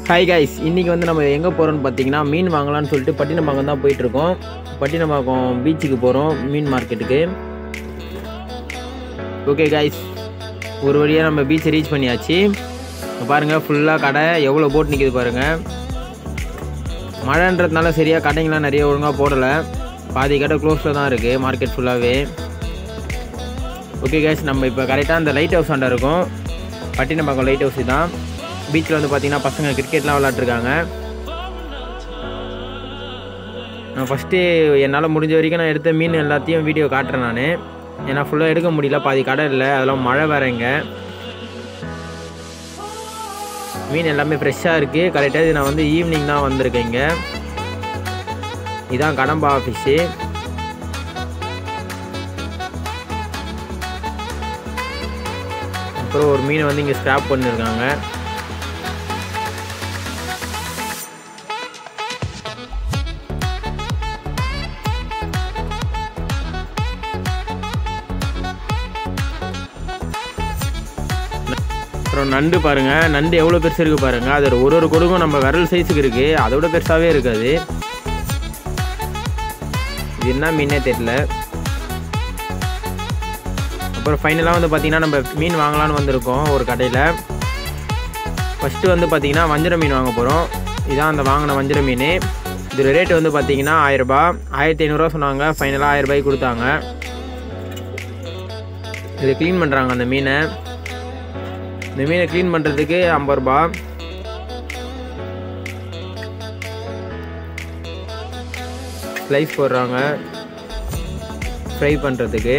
hi guys இன்றைக்கி வந்து நம்ம எங்கே போகிறோம்னு பார்த்தீங்கன்னா மீன் வாங்கலாம்னு சொல்லிட்டு பட்டினப்பாக்கம் தான் போயிட்டுருக்கோம் பட்டினப்பாக்கம் பீச்சுக்கு போகிறோம் மீன் மார்க்கெட்டுக்கு ஓகே கைஸ் ஒரு வழியாக நம்ம பீச்சை ரீச் பண்ணியாச்சு இங்க பாருங்கள் ஃபுல்லாக கடை எவ்வளோ போட் நிற்கிது பாருங்கள் மழைன்றதுனால சரியாக கடைங்களாம் நிறைய ஒழுங்காக போடலை பாதி கடை க்ளோஸில் தான் இருக்குது மார்க்கெட் ஃபுல்லாகவே ஓகே கேஸ் நம்ம இப்போ கரெக்டாக அந்த லைட் ஹவுஸ் ஆண்டா இருக்கும் பட்டினப்பாக்கம் லைட் ஹவுஸ் தான் பீச்சில் வந்து பார்த்தீங்கன்னா பசங்க கிரிக்கெட்லாம் விளாட்ருக்காங்க நான் ஃபஸ்ட்டு என்னால் முடிஞ்ச வரைக்கும் நான் எடுத்த மீன் எல்லாத்தையும் வீடியோ காட்டுறேன் நான் ஏன்னா ஃபுல்லாக எடுக்க முடியல பாதி கடை இல்லை அதெல்லாம் மழை வேற இங்க மீன் எல்லாமே ஃப்ரெஷ்ஷாக இருக்குது கரெக்டாக இது நான் வந்து ஈவினிங் தான் வந்திருக்கேன் இங்கே இதான் கடம்பா ஃபிஷ்ஷு அப்புறம் ஒரு மீனை வந்து இங்கே ஸ்க்ராப் பண்ணியிருக்காங்க அப்புறம் நண்டு பாருங்க நண்டு எவ்வளோ பெருசு இருக்கு பாருங்க அது ஒரு ஒரு கொடுக்கும் நம்ம விரல் சைஸுக்கு இருக்கு அதோட பெருசாகவே இருக்காது இது என்ன மீனே தெரியல அப்புறம் ஃபைனலாக வந்து பார்த்தீங்கன்னா நம்ம மீன் வாங்கலாம்னு வந்திருக்கோம் ஒரு கடையில் ஃபஸ்ட்டு வந்து பார்த்தீங்கன்னா வஞ்சர மீன் வாங்க போகிறோம் இதான் அந்த வாங்கின வஞ்சர மீன் இதோட ரேட் வந்து பார்த்தீங்கன்னா ஆயிரரூபா ஆயிரத்தி ஐநூறுரூவா சொன்னாங்க ஃபைனலாக ஆயிரரூபாய்க்கு கொடுத்தாங்க இது க்ளீன் பண்ணுறாங்க அந்த மீனை இந்த மீனை க்ளீன் பண்ணுறதுக்கு ஐம்பது ரூபா ஸ்லைஸ் போடுறாங்க ஃப்ரை பண்ணுறதுக்கு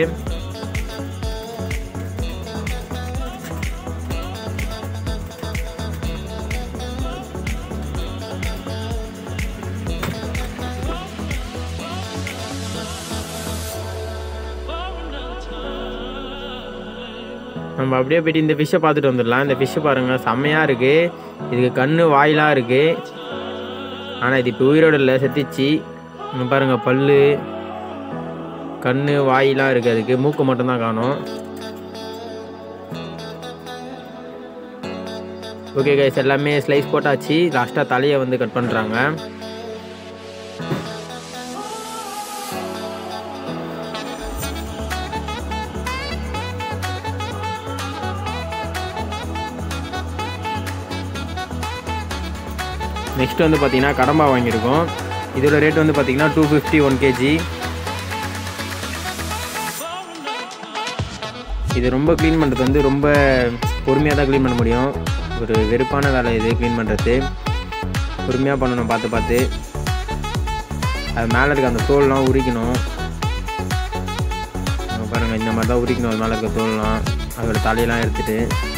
நம்ம அப்படியே போயிட்டு இந்த ஃபிஷ்ஷை பார்த்துட்டு வந்துடலாம் இந்த ஃபிஷ்ஷை பாருங்கள் செம்மையாக இருக்குது இதுக்கு கண் வாயிலாக இருக்குது ஆனால் இது இப்போ உயிரோடு இல்லை செத்துச்சு இங்க பாருங்கள் பல் கண் வாயிலாம் இருக்குது அதுக்கு மூக்கு மட்டும்தான் காணும் ஓகே கைஸ் எல்லாமே ஸ்லைஸ் போட்டாச்சு லாஸ்ட்டாக தலையை வந்து கட் பண்ணுறாங்க நெக்ஸ்ட் வந்து பார்த்தீங்கன்னா கடம்பா வாங்கியிருக்கோம் இதோட ரேட் வந்து பார்த்தீங்கன்னா டூ ஃபிஃப்டி ஒன் கேஜி இது ரொம்ப க்ளீன் பண்ணுறது வந்து ரொம்ப பொறுமையாக தான் க்ளீன் பண்ண முடியும் ஒரு வெறுப்பான வேலை இது க்ளீன் பண்ணுறது பொறுமையாக பண்ணணும் பார்த்து பார்த்து அது மேலே இருக்க அந்த தோல்லாம் உரிக்கணும் அங்க பாருங்க இந்த மாதிரி தான் உரிக்கணும் அது மேலே இருக்க தோல்லாம் அதோட தலையெல்லாம் எடுத்துட்டு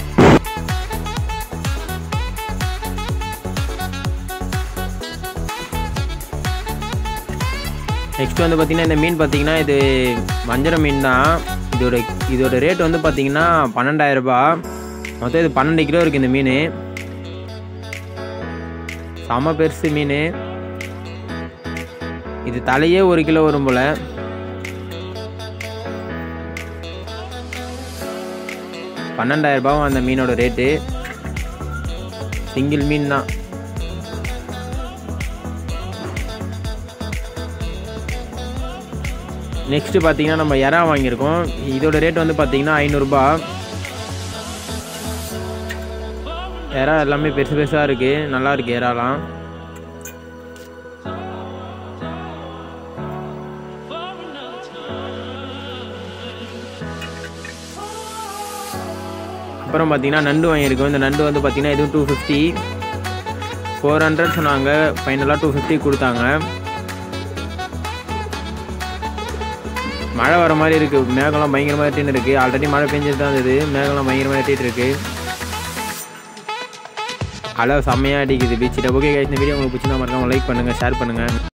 நெக்ஸ்ட் வந்து பார்த்தீங்கன்னா இந்த மீன் பார்த்தீங்கன்னா இது வஞ்சர மீன் தான் இதோட இதோட ரேட் வந்து பார்த்தீங்கன்னா பன்னெண்டாயிரம் ரூபாய் மொத்தம் இது பன்னெண்டு கிலோ இருக்குது இந்த மீன் செம பெருசு மீன் இது தலையே ஒரு கிலோ வரும் போல் பன்னெண்டாயிரம் ரூபாவும் அந்த மீனோட ரேட்டு சிங்கிள் மீன் தான் நெக்ஸ்ட்டு பார்த்தீங்கன்னா நம்ம எறா வாங்கியிருக்கோம் இதோட ரேட் வந்து பார்த்தீங்கன்னா ஐநூறுரூபா எறா எல்லாமே பெருசு பெருசாக இருக்குது நல்லா இருக்குது எறாலாம் அப்புறம் பார்த்தீங்கன்னா நண்டு வாங்கியிருக்கோம் இந்த நண்டு வந்து பார்த்தீங்கன்னா இதுவும் டூ ஃபிஃப்டி ஃபோர் ஹண்ட்ரட் சொன்னாங்க ஃபைனலாக டூ ஃபிஃப்டி கொடுத்தாங்க மழை வர மாதிரி இருக்குது மேகம்லாம் பயங்கரமாக எட்டின்னு இருக்குது ஆல்ரெடி மழை பெஞ்சிட்டு தான் இருந்தது மேகம்லாம் பயங்கரமாக எட்டிட்டு இருக்கு அலை செம்மையாக அடிக்குது பீச்சில் ஓகே இந்த வீடியோ உங்களுக்கு பிடிச்சிருந்தா மறக்காம லைக் பண்ணுங்கள் ஷேர் பண்ணுங்கள்